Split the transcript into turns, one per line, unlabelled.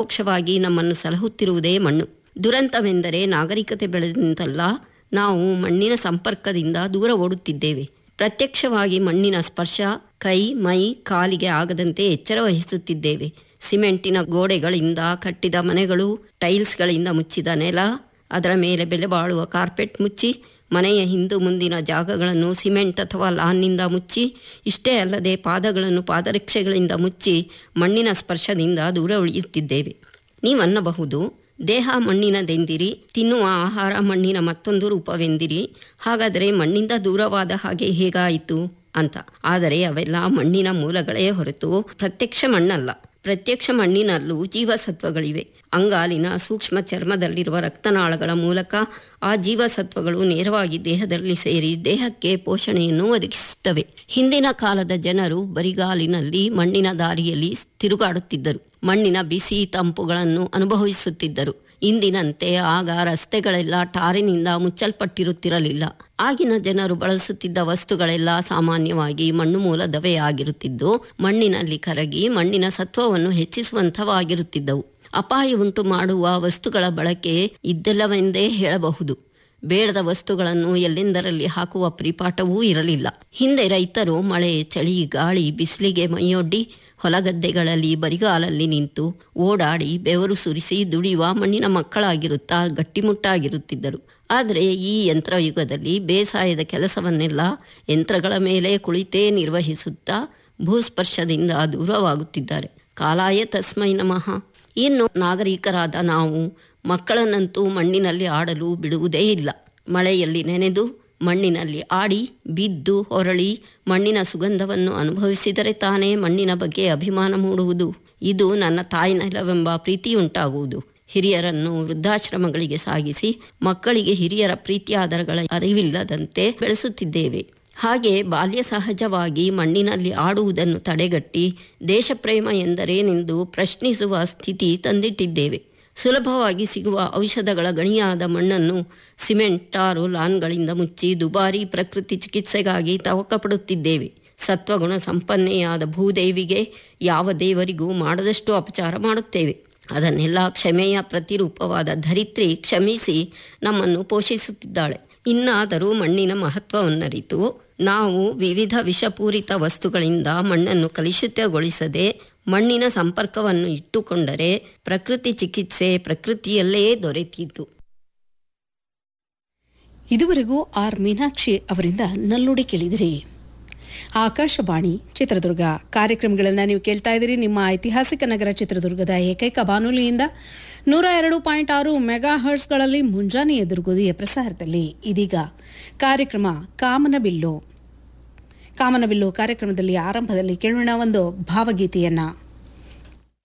ಪರೋಕ್ಷವಾಗಿ ನಮ್ಮನ್ನು ಸಲಹುತ್ತಿರುವುದೇ ಮಣ್ಣು ದುರಂತವೆಂದರೆ ನಾಗರಿಕತೆ ಬೆಳೆದಂತಲ್ಲ ನಾವು ಮಣ್ಣಿನ ಸಂಪರ್ಕದಿಂದ ದೂರ ಓಡುತ್ತಿದ್ದೇವೆ ಪ್ರತ್ಯಕ್ಷವಾಗಿ ಮಣ್ಣಿನ ಸ್ಪರ್ಶ ಕೈ ಮೈ ಕಾಲಿಗೆ ಆಗದಂತೆ ಎಚ್ಚರ ವಹಿಸುತ್ತಿದ್ದೇವೆ ಸಿಮೆಂಟಿನ ಗೋಡೆಗಳಿಂದ ಕಟ್ಟಿದ ಮನೆಗಳು ಟೈಲ್ಸ್ಗಳಿಂದ ಮುಚ್ಚಿದ ನೆಲ ಅದರ ಮೇಲೆ ಬೆಲೆ ಬಾಳುವ ಕಾರ್ಪೆಟ್ ಮುಚ್ಚಿ ಮನೆಯ ಹಿಂದು ಮುಂದಿನ ಜಾಗಗಳನ್ನು ಸಿಮೆಂಟ್ ಅಥವಾ ಲಾನ್ನಿಂದ ಮುಚ್ಚಿ ಇಷ್ಟೇ ಅಲ್ಲದೆ ಪಾದಗಳನ್ನು ಪಾದರಕ್ಷೆಗಳಿಂದ ಮುಚ್ಚಿ ಮಣ್ಣಿನ ಸ್ಪರ್ಶದಿಂದ ದೂರ ಉಳಿಯುತ್ತಿದ್ದೇವೆ ನೀವನ್ನಬಹುದು ದೇಹ ಮಣ್ಣಿನದೆಂದಿರಿ ತಿನ್ನುವ ಆಹಾರ ಮಣ್ಣಿನ ಮತ್ತೊಂದು ರೂಪವೆಂದಿರಿ ಹಾಗಾದರೆ ಮಣ್ಣಿಂದ ದೂರವಾದ ಹಾಗೆ ಹೇಗಾಯಿತು ಅಂತ ಆದರೆ ಅವೆಲ್ಲ ಮಣ್ಣಿನ ಮೂಲಗಳೇ ಹೊರತು ಪ್ರತ್ಯಕ್ಷ ಮಣ್ಣಲ್ಲ ಪ್ರತ್ಯಕ್ಷ ಮಣ್ಣಿನಲ್ಲೂ ಜೀವಸತ್ವಗಳಿವೆ ಅಂಗಾಲಿನ ಸೂಕ್ಷ್ಮ ಚರ್ಮದಲ್ಲಿರುವ ರಕ್ತನಾಳಗಳ ಮೂಲಕ ಆ ಜೀವಸತ್ವಗಳು ನೇರವಾಗಿ ದೇಹದಲ್ಲಿ ಸೇರಿ ದೇಹಕ್ಕೆ ಪೋಷಣೆಯನ್ನು ಒದಗಿಸುತ್ತವೆ ಹಿಂದಿನ ಕಾಲದ ಜನರು ಬರಿಗಾಲಿನಲ್ಲಿ ಮಣ್ಣಿನ ದಾರಿಯಲ್ಲಿ ತಿರುಗಾಡುತ್ತಿದ್ದರು ಮಣ್ಣಿನ ಬಿಸಿ ತಂಪುಗಳನ್ನು ಅನುಭವಿಸುತ್ತಿದ್ದರು ಇಂದಿನಂತೆ ಆಗ ರಸ್ತೆಗಳೆಲ್ಲ ಟಾರಿನಿಂದ ಮುಚ್ಚಲ್ಪಟ್ಟಿರುತ್ತಿರಲಿಲ್ಲ ಆಗಿನ ಜನರು ಬಳಸುತ್ತಿದ್ದ ವಸ್ತುಗಳೆಲ್ಲ ಸಾಮಾನ್ಯವಾಗಿ ಮಣ್ಣು ಮೂಲದವೇ ಆಗಿರುತ್ತಿದ್ದು ಮಣ್ಣಿನಲ್ಲಿ ಕರಗಿ ಮಣ್ಣಿನ ಸತ್ವವನ್ನು ಹೆಚ್ಚಿಸುವಂಥವಾಗಿರುತ್ತಿದ್ದವು ಅಪಾಯವುಂಟು ಮಾಡುವ ವಸ್ತುಗಳ ಬಳಕೆ ಇದ್ದಲ್ಲವೆಂದೇ ಹೇಳಬಹುದು ಬೇಡದ ವಸ್ತುಗಳನ್ನು ಎಲ್ಲೆಂದರಲ್ಲಿ ಹಾಕುವ ಪರಿಪಾಠವೂ ಇರಲಿಲ್ಲ ಹಿಂದೆ ರೈತರು ಮಳೆ ಚಳಿ ಗಾಳಿ ಬಿಸಿಲಿಗೆ ಮೈಯೊಡ್ಡಿ ಹೊಲಗದ್ದೆಗಳಲ್ಲಿ ಬರಿಗಾಲಲ್ಲಿ ನಿಂತು ಓಡಾಡಿ ಬೆವರು ಸುರಿಸಿ ದುಡಿಯುವ ಮಣ್ಣಿನ ಮಕ್ಕಳಾಗಿರುತ್ತಾ ಗಟ್ಟಿಮುಟ್ಟಾಗಿರುತ್ತಿದ್ದರು ಆದರೆ ಈ ಯಂತ್ರಯುಗದಲ್ಲಿ ಬೇಸಾಯದ ಕೆಲಸವನ್ನೆಲ್ಲ ಯಂತ್ರಗಳ ಮೇಲೆ ಕುಳಿತೇ ನಿರ್ವಹಿಸುತ್ತಾ ಭೂಸ್ಪರ್ಶದಿಂದ ದೂರವಾಗುತ್ತಿದ್ದಾರೆ ಕಾಲಾಯ ತಸ್ಮೈ ನಮಃ ಇನ್ನು ನಾಗರಿಕರಾದ ನಾವು ಮಕ್ಕಳನ್ನಂತೂ ಮಣ್ಣಿನಲ್ಲಿ ಆಡಲು ಬಿಡುವುದೇ ಇಲ್ಲ ಮಳೆಯಲ್ಲಿ ನೆನೆದು ಮಣ್ಣಿನಲ್ಲಿ ಆಡಿ ಬಿದ್ದು ಹೊರಳಿ ಮಣ್ಣಿನ ಸುಗಂಧವನ್ನು ಅನುಭವಿಸಿದರೆ ತಾನೇ ಮಣ್ಣಿನ ಬಗ್ಗೆ ಅಭಿಮಾನ ಮೂಡುವುದು ಇದು ನನ್ನ ತಾಯಿ ನೆಲವೆಂಬ ಪ್ರೀತಿಯುಂಟಾಗುವುದು ಹಿರಿಯರನ್ನು ವೃದ್ಧಾಶ್ರಮಗಳಿಗೆ ಸಾಗಿಸಿ ಮಕ್ಕಳಿಗೆ ಹಿರಿಯರ ಪ್ರೀತಿಯಾದರಗಳ ಅರಿವಿಲ್ಲದಂತೆ ಬೆಳೆಸುತ್ತಿದ್ದೇವೆ ಹಾಗೆ ಬಾಲ್ಯ ಸಹಜವಾಗಿ ಮಣ್ಣಿನಲ್ಲಿ ಆಡುವುದನ್ನು ತಡೆಗಟ್ಟಿ ದೇಶಪ್ರೇಮ ಎಂದರೇನೆಂದು ಪ್ರಶ್ನಿಸುವ ಸ್ಥಿತಿ ತಂದಿಟ್ಟಿದ್ದೇವೆ ಸುಲಭವಾಗಿ ಸಿಗುವ ಔಷಧಗಳ ಗಣಿಯಾದ ಮಣ್ಣನ್ನು ಸಿಮೆಂಟ್ ಟಾರು ಲಾನ್ಗಳಿಂದ ಮುಚ್ಚಿ ದುಬಾರಿ ಪ್ರಕೃತಿ ಚಿಕಿತ್ಸೆಗಾಗಿ ತವಕಪಡುತ್ತಿದ್ದೇವೆ ಸತ್ವಗುಣ ಸಂಪನ್ನೆಯಾದ ಭೂದೇವಿಗೆ ಯಾವ ದೇವರಿಗೂ ಮಾಡದಷ್ಟು ಅಪಚಾರ ಮಾಡುತ್ತೇವೆ ಅದನ್ನೆಲ್ಲ ಕ್ಷಮೆಯ ಪ್ರತಿರೂಪವಾದ ಧರಿತ್ರಿ ಕ್ಷಮಿಸಿ ನಮ್ಮನ್ನು ಪೋಷಿಸುತ್ತಿದ್ದಾಳೆ ಇನ್ನಾದರೂ ಮಣ್ಣಿನ ಮಹತ್ವವನ್ನರಿತು ನಾವು ವಿವಿಧ ವಿಷಪೂರಿತ ವಸ್ತುಗಳಿಂದ ಮಣ್ಣನ್ನು ಕಲುಷಿತಗೊಳಿಸದೆ ಮಣ್ಣಿನ ಸಂಪರ್ಕವನ್ನು ಇಟ್ಟುಕೊಂಡರೆ ಪ್ರಕೃತಿ ಚಿಕಿತ್ಸೆ ಪ್ರಕೃತಿಯಲ್ಲೇ ದೊರೆತಿತ್ತು
ಇದುವರೆಗೂ ಆರ್ ಮೀನಾಕ್ಷಿ ಅವರಿಂದ ನಲ್ಲುಡಿ ಕೇಳಿದಿರಿ ಆಕಾಶವಾಣಿ ಚಿತ್ರದುರ್ಗ ಕಾರ್ಯಕ್ರಮಗಳನ್ನು ನೀವು ಕೇಳ್ತಾ ಇದ್ದೀರಿ ನಿಮ್ಮ ಐತಿಹಾಸಿಕ ನಗರ ಚಿತ್ರದುರ್ಗದ ಏಕೈಕ ಬಾನುಲಿಯಿಂದ ನೂರ ಎರಡು ಪಾಯಿಂಟ್ ಆರು ಮೆಗಾ ಹರ್ಟ್ಸ್ಗಳಲ್ಲಿ ಮುಂಜಾನೆ ಎದುರುಗುದಿಯ ಪ್ರಸಾರದಲ್ಲಿ ಇದೀಗ ಕಾರ್ಯಕ್ರಮ ಕಾಮನಬಿಲ್ಲು ಕಾಮನಬಿಲ್ಲು ಕಾರ್ಯಕ್ರಮದಲ್ಲಿ ಆರಂಭದಲ್ಲಿ ಕೇಳೋಣ ಒಂದು ಭಾವಗೀತೆಯನ್ನ